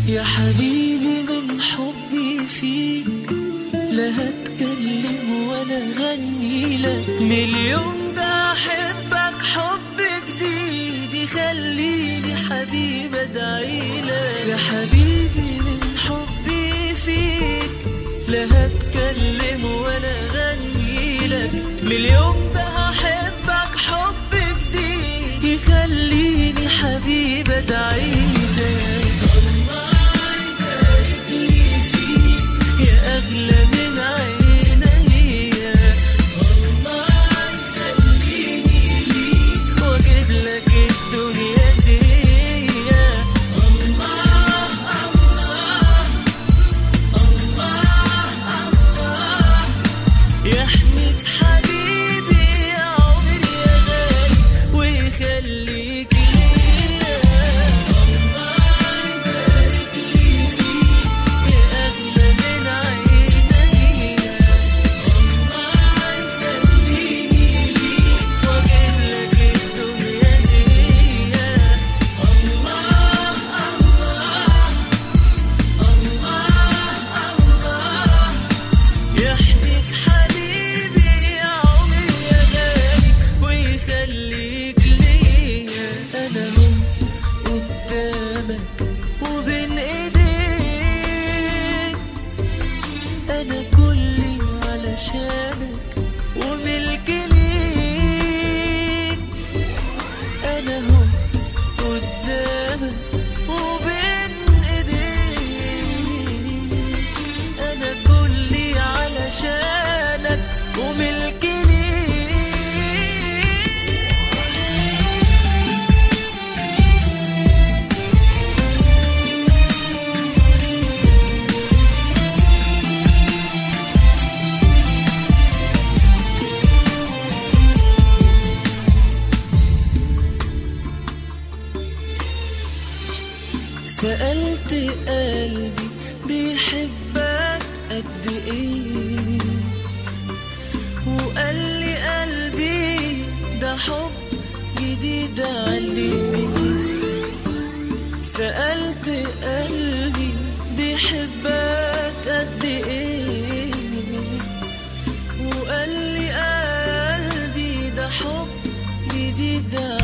يا حبيبي من حبي فيك لا هتكلم ولا غني لك مليون ده احبك حب جديد يخليني حبيب ادعي لك يا حبيبي من حبي فيك لا هتكلم ولا غني لك مليون ده احبك حب جديد يخليني حبيب ادعي لك الله يبارك لي فيك يا اغلى من عيني الله يخليني ليك واجيب لك الدنيا دي الله يحميك حبيبي يا عمري يا غالي ويخليك ليا الله يبارك لي فيك يا أغلى من عيني الله يخليني ليك وأجيب لك الدنيا دي الله يحميك حبيبي يا عمري يا غالي ويخليك ليا انا هم قدامك وبين ايديك انا كلي علشانك وملك ليك انا هم قدامك وبين ايديك انا كلي علشانك وملك ليك سألت قلبي بيحبك قد ايه وقال لي قلبي ده حب جديد عليه سألت قلبي بيحبك قد ايه وقال لي قلبي ده حب جديد